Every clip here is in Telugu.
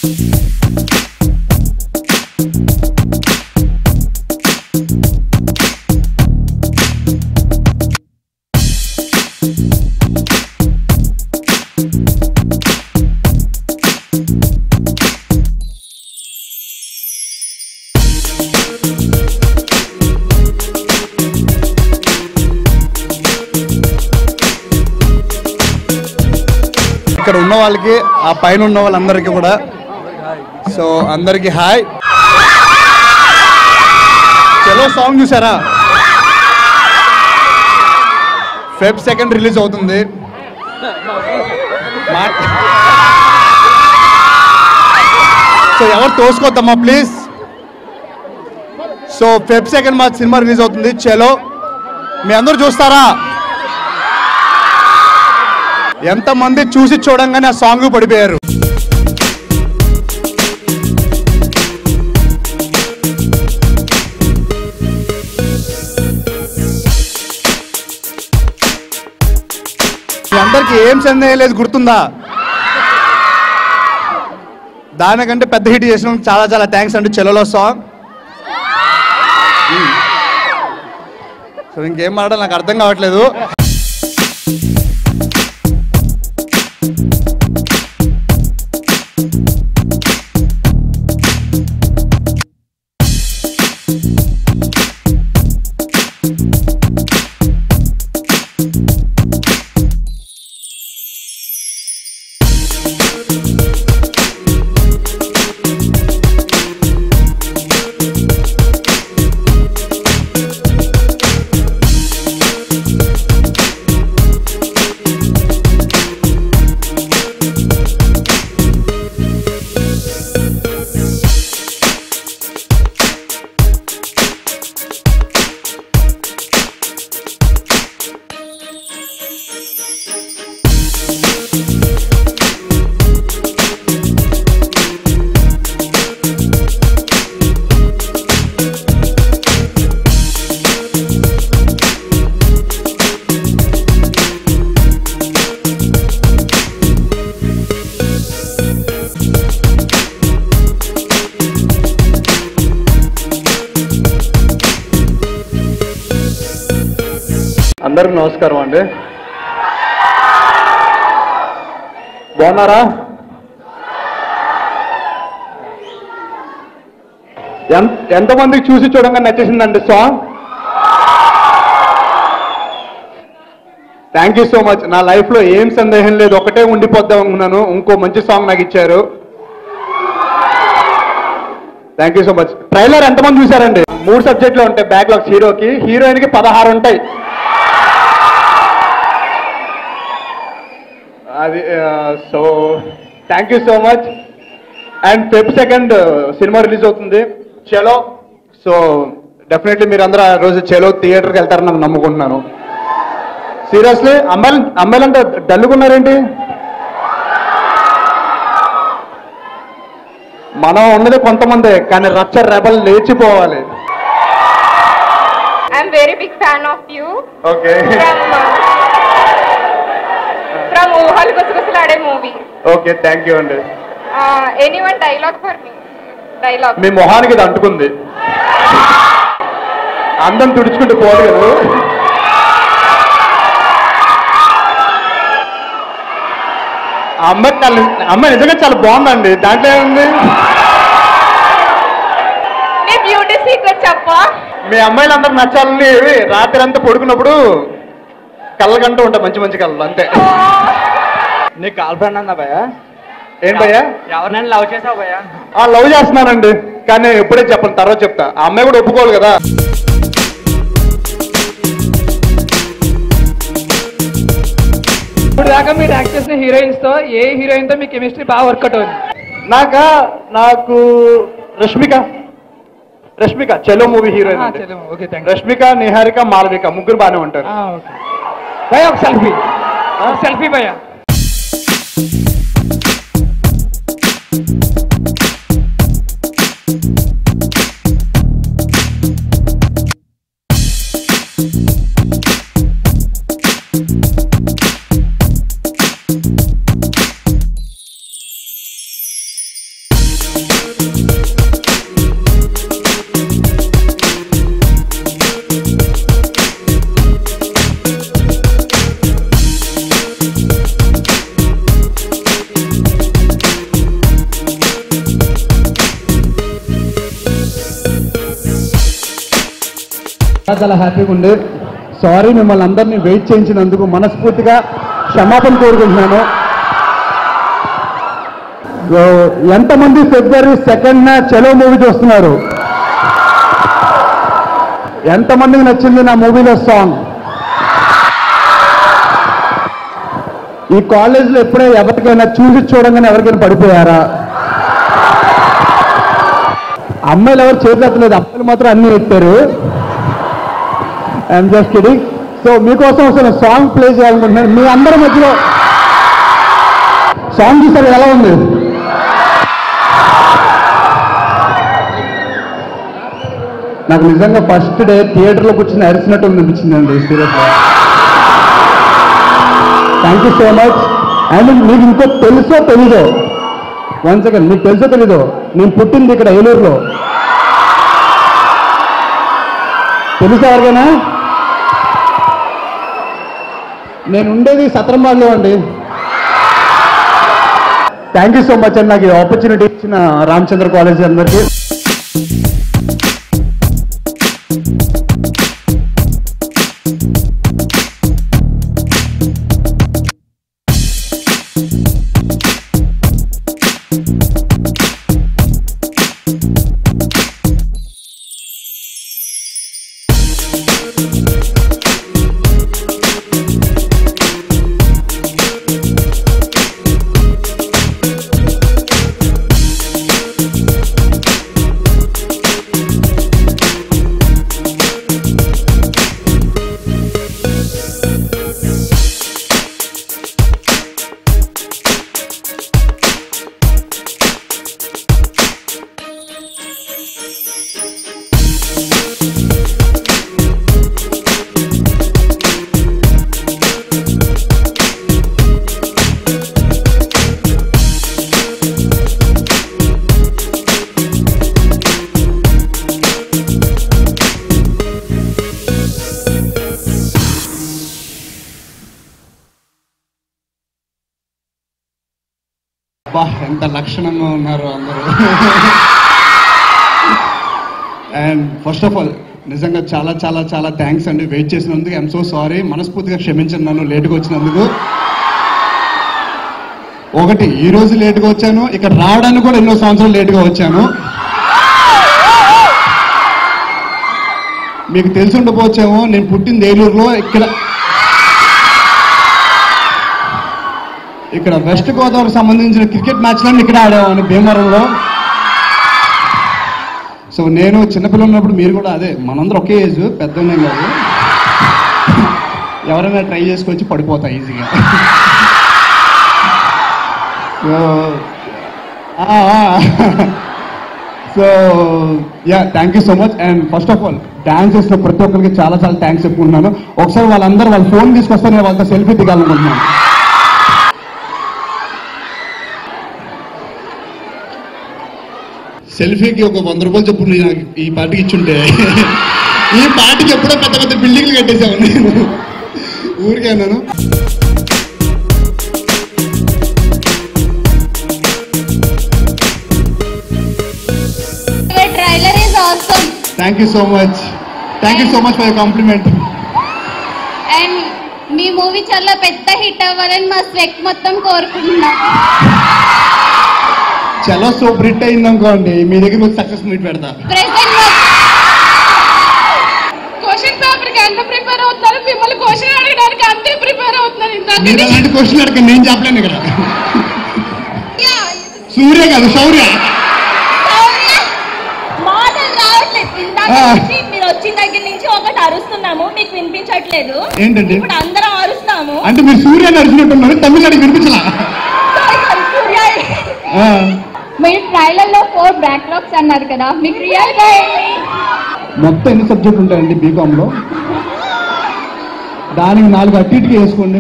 ఇక్కడ ఉన్న వాళ్ళకి ఆ పైన ఉన్న వాళ్ళందరికీ కూడా సో అందరికి హాయ్ చలో సాంగ్ చూసారా ఫెబ్ సెకండ్ రిలీజ్ అవుతుంది మా- సో ఎవరు తోసుకోవద్దమ్మా ప్లీజ్ సో ఫెబ్ సెకండ్ మా సినిమా రిలీజ్ అవుతుంది చలో మీ అందరూ చూస్తారా ఎంతమంది చూసి చూడంగానే ఆ సాంగ్ పడిపోయారు మీ అందరికి ఏం సందేహం లేదు గుర్తుందా దానికంటే పెద్ద హిట్ చేసినందుకు చాలా చాలా థ్యాంక్స్ అండి చెలలో సాంగ్ సో ఇంకేం మాట్లాడాలి నాకు అర్థం కావట్లేదు అందరికి నమస్కారం అండి బాగున్నారా ఎంత ఎంతమందికి చూసి చూడంగా నచ్చేసిందండి song thank you so much నా లైఫ్లో ఏం సందేహం లేదు ఒకటే ఉండిపోద్దాం అనుకున్నాను ఇంకో మంచి సాంగ్ నాకు ఇచ్చారు thank you so much trailer ఎంతమంది చూసారండి మూడు సబ్జెక్టులు ఉంటాయి బ్యాక్లాగ్స్ హీరోకి హీరోయిన్కి పదహారు ఉంటాయి అది so thank you so much and Feb second సినిమా రిలీజ్ అవుతుంది చలో సో డెఫినెట్లీ మీరు అందరూ ఆ రోజు చలో థియేటర్కి వెళ్తారని నేను నమ్ముకుంటున్నాను సీరియస్లీ అమ్మాయిలు అమ్మాయిలంతా డల్లుకున్నారేంటి మనం ఉన్నది కొంతమందే కానీ రచ్చ రెబల్ లేచిపోవాలి I'm very big fan of you. Okay From uh, from Uhal Gusugusulade movie. Okay thank you అండి Uh, anyone dialogue for me? Dialogue. మీ మొహానికి ఇది అంటుకుంది అందం తుడుచుకుంటూ పోదు కదా ఆ అమ్మాయి చాలా అమ్మాయి నిజంగా చాలా బాగుందండి దాంట్లో ఏముంది నీ బ్యూటీ సీక్రెట్ చెప్పా మీ అమ్మాయిలందరూ నచ్చాలని రాత్రి అంతా పడుకున్నప్పుడు కళ్ళకంటూ ఉంటాయి మంచి మంచి కళ్ళు అంతే నీ గర్ల్ ఫ్రెండ్ అందా భయ్య ఏం భయ్యా ఎవరినైనా లవ్ చేసావు భయ్య ఆ లవ్ చేస్తున్నానండి కానీ ఎప్పుడే చెప్పను తర్వాత చెప్తా ఆ అమ్మాయి కూడా ఒప్పుకోవాలి కదా ఇప్పుడు దాకా మీరు యాక్ట్ చేసిన హీరోయిన్స్ తో ఏ హీరోయిన్ తో మీ కెమిస్ట్రీ బాగా వర్కౌట్ అవుతుంది నాకా నాకు రష్మిక రష్మిక చెలో మూవీ హీరోయిన్ అండి. చలో ఓకే థ్యాంక్ రష్మిక నిహారిక మాలవిక ముగ్గురు బాగానే ఉంటారు ఓకే భయ ఒక సెల్ఫీ సెల్ఫీ భయ చాలా చాలా హ్యాపీగా ఉంది సారీ మిమ్మల్ని అందరినీ వెయిట్ చేయించినందుకు మనస్ఫూర్తిగా క్షమాపణ కోరుకుంటున్నాను సో, ఎంతమంది ఫిబ్రవరి సెకండ్ చలో మూవీ చూస్తున్నారు ఎంతమందికి నచ్చింది నా మూవీలో సాంగ్ ఈ కాలేజీలో ఎప్పుడే ఎవరికైనా చూసి చూడంగానే ఎవరికైనా పడిపోయారా అమ్మాయిలు ఎవరు చేతులు ఎత్తలేదు అబ్బాయిలు మాత్రం అన్ని ఎత్తారు ఐఎమ్ జస్ట్ కిడింగ్ సో మీకోసం అసలు సాంగ్ ప్లే చేయాలనుకుంటున్నాను మీ అందరి మధ్యలో సాంగ్ చూసారు ఎలా ఉంది నాకు నిజంగా ఫస్ట్ డే థియేటర్లో కూర్చొని అరిసినట్టు అనిపించిందండి సీరియస్గా thank you so much and మీకు ఇంకో తెలుసో తెలీదో వన్ సెకండ్ మీకు తెలుసో తెలీదో నేను పుట్టింది ఇక్కడ ఏలూరులో తెలుసా ఎవరికైనా నేను ఉండేది సత్రంబాద్లో అండి థ్యాంక్ యూ సో మచ్ అండి నాకు ఈ ఆపర్చునిటీ ఇచ్చిన రామచంద్ర కాలేజ్ అందరికీ బా ఎంత లక్షణంగా ఉన్నారు అందరూ అండ్ ఫస్ట్ ఆఫ్ ఆల్ నిజంగా చాలా చాలా చాలా థ్యాంక్స్ అండి వెయిట్ చేసినందుకు ఐఎమ్ సో సారీ మనస్ఫూర్తిగా క్షమించండి నన్ను లేట్గా వచ్చినందుకు ఒకటి ఈ రోజు లేట్గా వచ్చాను ఇక్కడ రావడానికి కూడా ఎన్నో సంవత్సరాలు లేట్గా వచ్చాను మీకు తెలిసి ఉండకపోవచ్చేమో నేను పుట్టింది ఏలూరులో ఇక్కడ ఇక్కడ వెస్ట్ గోదావరికి సంబంధించిన క్రికెట్ మ్యాచ్లను ఇక్కడ ఆడామని భీమవరంలో సో నేను చిన్నపిల్లలు ఉన్నప్పుడు మీరు కూడా అదే మనందరం ఒకే ఏజ్ పెద్ద ఉన్నాం కాదు ఎవరైనా ట్రై చేసుకొచ్చి పడిపోతా ఈజీగా so so yeah thank you so much and first of all dance చేసిన ప్రతి ఒక్కరికి చాలా చాలా థ్యాంక్స్ చెప్పుకుంటున్నాను ఒకసారి వాళ్ళందరూ వాళ్ళ ఫోన్ తీసుకొస్తే నేను వాళ్ళతో సెల్ఫీ దిగాలనుకుంటున్నాను సెల్ఫీకి ఒక వంద రూపాయలు చెప్పు నేను నాకు ఈ పార్టీకి ఇచ్చుంటే ఈ పార్టీకి ఎప్పుడో పెద్ద పెద్ద బిల్డింగ్లు కట్టేసాము నేను ఊరికే అన్నాను The trailer is awesome thank you so much thank you so much for compliment and మీ మూవీ చాలా పెద్ద హిట్ అవ్వాలని మా స్వెక్ మొత్తం కోరుకుంటున్నాం చాలా సూపర్ హిట్ అయింది అనుకోండి మీ దగ్గర మీకు సక్సెస్ మీట్ పెడతా ప్రెసెంట్ క్వశ్చన్ పేపర్ కి ఎంత ప్రిపేర్ అవుతున్నారు మిమ్మల్ని క్వశ్చన్ అడగడానికి అంతే ప్రిపేర్ అవుతున్నారు ఇందాక మీరు అలాంటి క్వశ్చన్ అడగ నేను చెప్పలేను ఇక్కడ సూర్య కాదు శౌర్య మాటలు రావట్లేదు ఇందాక ఆ. నుంచి మీరు వచ్చిన దగ్గర నుంచి ఒకటి అరుస్తున్నాము మీకు వినిపించట్లేదు ఏంటండి ఇప్పుడు అందరం అరుస్తాము అంటే మీరు సూర్య నడిచినట్టున్నారు తమిళనాడు వినిపించలా Sorry, sorry, సూర్య. ఆ, మీరు ట్రైలర్ లో ఫోర్ బ్యాక్లాగ్స్ అన్నారు కదా మీకు రియల్ గా ఏంటి మొత్తం ఎన్ని సబ్జెక్ట్ ఉంటాయండి బీకామ్ లో దానికి నాలుగు అటు ఇటుకి వేసుకోండి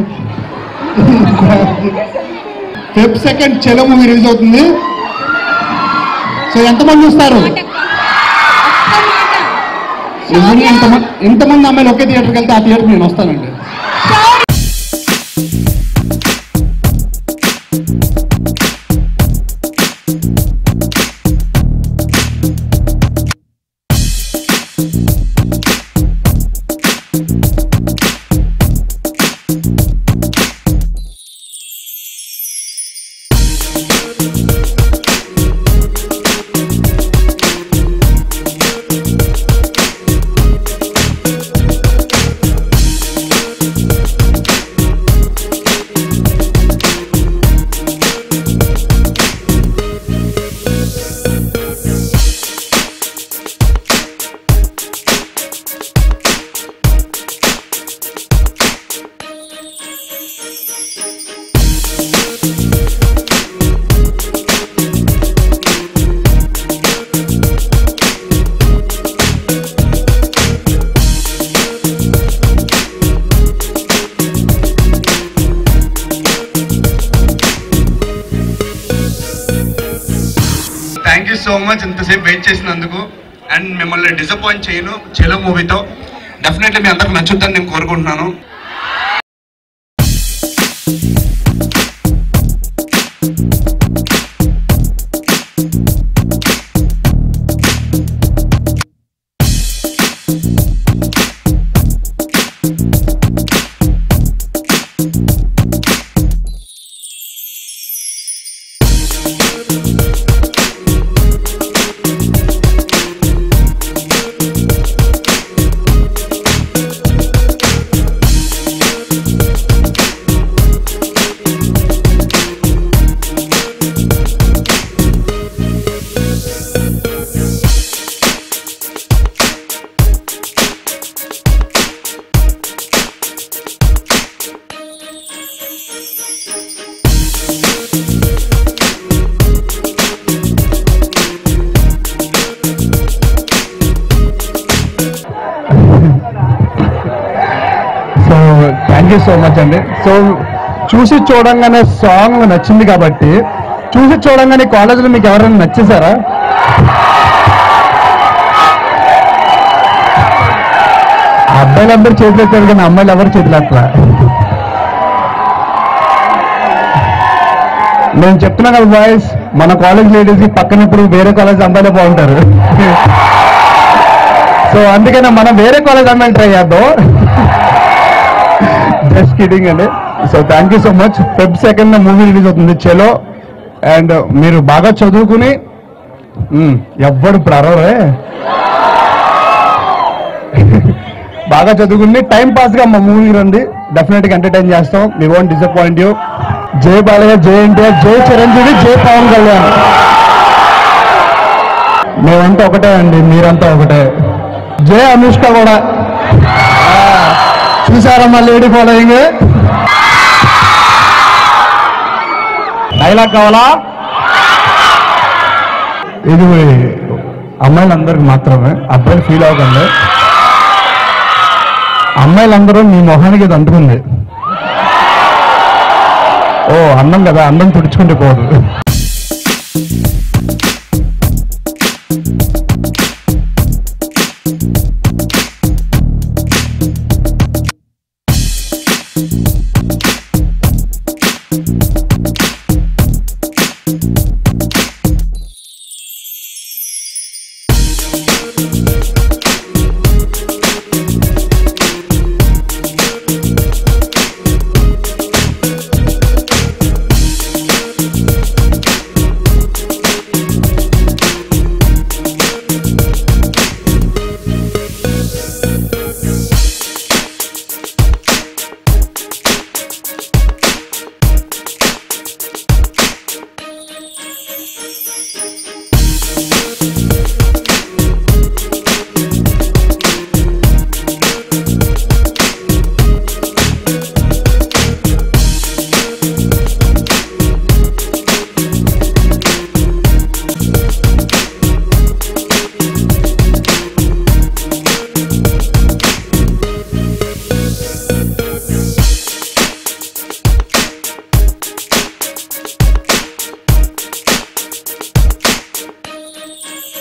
Feb second Chalo movie release అవుతుంది సో ఎంతమంది చూస్తారు ఒక్క మాట నిజంగా ఎంతమంది ఎంతమంది అమ్మాయిలు ఒకే థియేటర్కి వెళ్తే ఆ థియేటర్కి నేను వస్తానండి థ్యాంక్ యూ సో మచ్ ఇంతసేపు వెయిట్ చేసినందుకు అండ్ మిమ్మల్ని డిసప్పాయింట్ చేయను చెలో మూవీతో డెఫినెట్లీ మీ అందరికి నచ్చుద్దని నేను కోరుకుంటున్నాను so thank you so much అండి సో చూసి చూడంగానే సాంగ్ నచ్చింది కాబట్టి చూసి చూడంగానే కాలేజీలో మీకు ఎవరైనా నచ్చేసారా అబ్బాయిలందరూ చేతులు ఎత్తారు కానీ అమ్మాయిలు ఎవరు చేతులు అట్లా నేను చెప్తున్నా కదా బాయ్స్ మన కాలేజ్ లేడీస్ పక్కన ఇప్పుడు వేరే కాలేజ్ అమ్మాయిలే బాగుంటారు సో అందుకనే మనం వేరే కాలేజ్ అమ్మాయిని ట్రై చేద్దాం జస్ట్ కిడింగ్ అండి so thank you so much Feb second movie release అవుతుంది చలో అండ్ మీరు బాగా చదువుకుని మ్మ్, ఎవ్వడు ఇప్పుడు అరవరే బాగా చదువుకుని టైం పాస్ గా మా మూవీ రండి డెఫినెట్ గా ఎంటర్టైన్ చేస్తాం మీ వోంట్ డిసప్పాయింట్ యూ జై బాలయ్య జై ఎన్టీఆర్ జై చిరంజీవి జై పవన్ కళ్యాణ్ మేమంతా ఒకటే అండి మీరంతా ఒకటే జై అనుష్క కూడా చూసారమ్మా లేడీ ఫాలోయింగ్ డైలాగ్ కావాలా ఇది అమ్మాయిలందరికి మాత్రమే అబ్బాయిలు ఫీల్ అవ్వకండి అమ్మాయిలందరూ మీ మొహానికి ఇది అంటుకుంది ఓ అందం కదా అందం తుడుచుకుంటే పోదు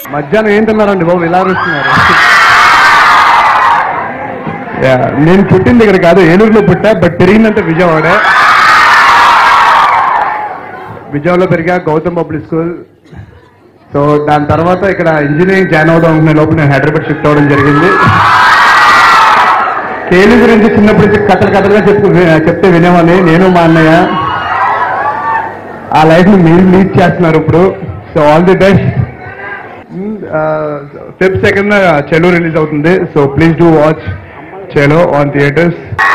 మధ్యాహ్నం ఏం తిన్నారండి బాబు ఇలా అరుస్తున్నారు Yeah, నేను పుట్టింది ఇక్కడ కాదు ఏలూరులో పుట్టా బట్ పెరిగిందంటే విజయవాడ విజయవాడలో పెరిగా గౌతమ్ పబ్లిక్ స్కూల్ సో దాని తర్వాత ఇక్కడ ఇంజనీరింగ్ జాయిన్ అవుదాం అనుకునే లోపు నేను హైదరాబాద్ షిఫ్ట్ అవ్వడం జరిగింది తేలి గురించి చిన్నప్పటి నుంచి కథలు కథలుగా చెప్పు చెప్తే వినేవాడిని నేను మా అన్నయ్య ఆ లైఫ్ ని మీరు లీడ్ చేస్తున్నారు ఇప్పుడు so all the best fifth second Chalo release అవుతుంది so please do watch Chalo on theatres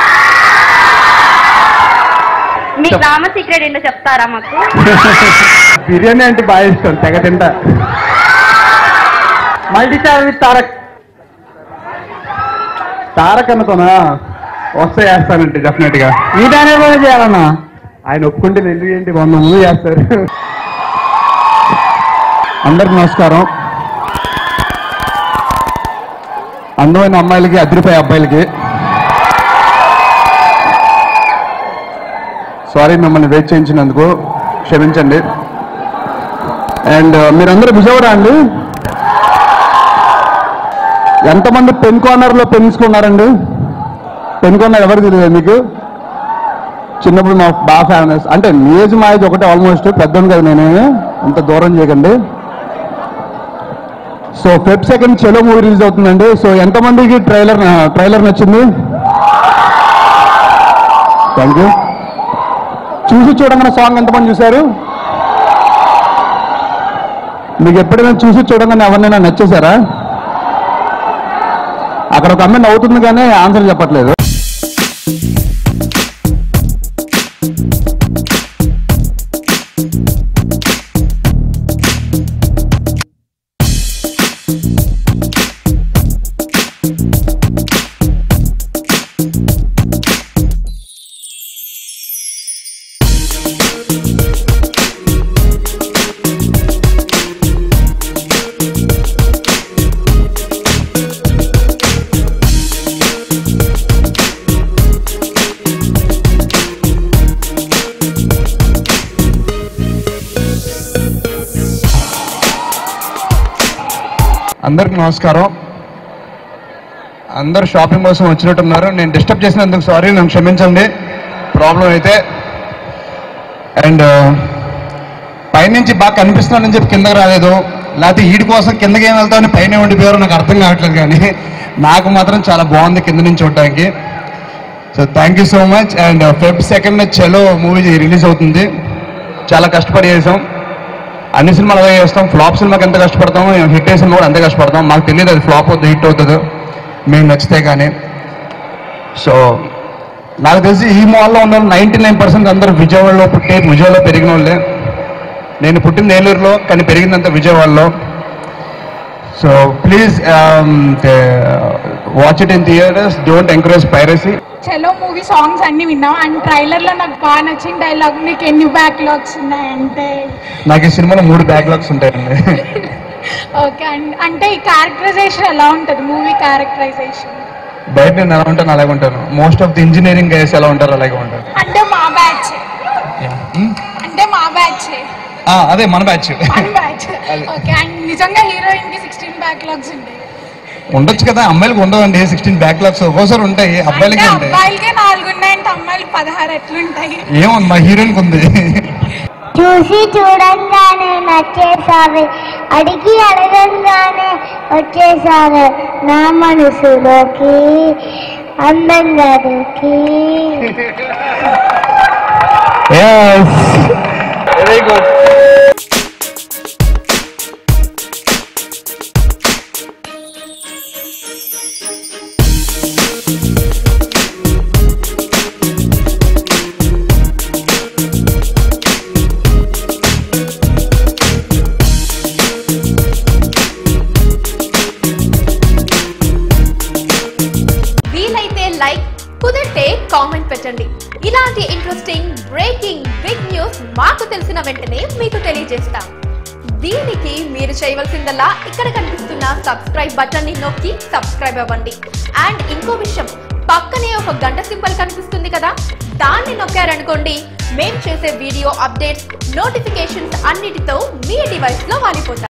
మీ నామ సీక్రెట్ ఏంటో చెప్తారా మాకు బిర్యానీ అంటే బాగా ఇష్టం తెగ తింటా multi star with Tarak Tarak అనుకోనా వస్తే చేస్తానంటే డెఫినెట్ గా ఈ డైనా చేయాలన్నా ఆయన ఒప్పుకుంటే నేను ఎందుకు ఏంటి వంద ముందు చేస్తారు అందరికి నమస్కారం అందమైన అమ్మాయిలకి అదిరిపోయే అబ్బాయిలకి సారీ మిమ్మల్ని వెయిట్ చేయించినందుకు క్షమించండి అండ్ మీరందరూ విజయవాడ అండి ఎంతమంది పెన్ కార్నర్లో పెన్స్ కొన్నారండి పెన్ కార్నర్ ఎవరు తెలియదు మీకు చిన్నప్పుడు మా బాగా ఫేమస్ అంటే మీ ఏజ్ మా ఏజ్ ఒకటే ఆల్మోస్ట్ పెద్దను కదా నేనే అంత దూరం చేయకండి so Feb second Chalo movie release అవుతుందండి సో ఎంతమందికి ట్రైలర్ ట్రైలర్ నచ్చింది థ్యాంక్ యూ చూసి చూడంగానే సాంగ్ ఎంతమంది చూశారు మీకు ఎప్పుడైనా చూసి చూడంగానే ఎవరినైనా నచ్చేశారా అక్కడ ఒక అమ్మాయి నవ్వుతుంది కానీ ఆన్సర్ చెప్పట్లేదు అందరికి నమస్కారం అందరు షాపింగ్ కోసం వచ్చినట్టున్నారు నేను డిస్టర్బ్ చేసినందుకు సారీ నన్ను క్షమించండి ప్రాబ్లం అయితే అండ్ పైనుంచి బాగా కనిపిస్తున్నానని చెప్పి కిందకి రాలేదు లేకపోతే ఈడి కోసం కిందకి ఏం వెళ్తామని పైన ఉండిపోయారో నాకు అర్థం కావట్లేదు కానీ నాకు మాత్రం చాలా బాగుంది కింద నుంచి చూడడానికి so thank you so much and Feb second Chalo movie release అవుతుంది చాలా కష్టపడి చేసాం అన్ని సినిమాలు అలాగే చేస్తాం ఫ్లాప్ సినిమాకి ఎంత కష్టపడతామో హిట్ అయ్యే సినిమా కూడా అంతే కష్టపడతాం మాకు తెలియదు అది ఫ్లాప్ అవుతుంది హిట్ అవుతుందో మేము నచ్చితే కానీ సో నాకు తెలిసి ఈ మాల్లో ఉన్న నైంటీ నైన్ పర్సెంట్ అందరూ విజయవాడలో పుట్టే విజయవాడలో పెరిగిన వాళ్ళే నేను పుట్టింది ఏలూరులో కానీ పెరిగిందంతా విజయవాడలో so please watch it in theatres don't encourage piracy Chalo movie songs అన్ని విన్నాం అండ్ ట్రైలర్ లో నాకు బాగా నచ్చిన డైలాగ్ నీకు ఎన్ని బ్యాక్లాగ్స్ ఉన్నాయంటే నాకు ఈ సినిమాలో మూడు బ్యాక్లాగ్స్ ఉంటాయండి ఓకే అండ్ అంటే ఈ క్యారెక్టరైజేషన్ ఎలా ఉంటుంది మూవీ క్యారెక్టరైజేషన్ బయట నేను ఎలా ఉంటాను అలాగే ఉంటాను most of the engineering guys ఎలా ఉంటారు అలాగే ఉంటారు అంటే మా బ్యాచ్ అంటే మా బ్యాచ్ అదే మన బ్యాచ్ మన బ్యాచ్ ఓకే అండ్ నిజంగా హీరోయిన్ కి సిక్స్టీన్ బ్యాక్లాగ్స్ ఉంటాయి ఉండొచ్చు కదా అమ్మాయిలకు ఉండవండి సిక్స్టీన్ బ్యాక్లాగ్స్ ఒక్కోసారి ఉంటాయి అంటే అబ్బాయిలకి ఉంటాయి అబ్బాయిలకే నాలుగు ఉన్నాయంటే అమ్మాయిలు పదహారు ఎట్లుంటాయి ఏమన్నా మా హీరోయిన్కి ఉంది చూసి చూడంగానే నచ్చేసావే అడిగి అడగంగానే వచ్చేసావే నా మనసులోకి అందంగా దూకి వెరీ గుడ్ వీలైతే లైక్ కుదిరితే కామెంట్ పెట్టండి ఇలాంటి ఇంట్రెస్టింగ్ బ్రేకింగ్ బిగ్ న్యూస్ మాకు తెలిసిన వెంటనే మీకు తెలియజేస్తాం దీనికి మీరు చేయవలసిందల్లా ఇక్కడ కనిపిస్తున్న సబ్స్క్రైబ్ బటన్ ని నొక్కి సబ్స్క్రైబ్ అవ్వండి అండ్ ఇంకో విషయం పక్కనే ఒక గంట సింబల్ కనిపిస్తుంది కదా దాన్ని నొక్కారనుకోండి మేం చేసే వీడియో అప్డేట్స్ నోటిఫికేషన్స్ అన్నిటితో మీ డివైస్ లో వాలిపోతాయి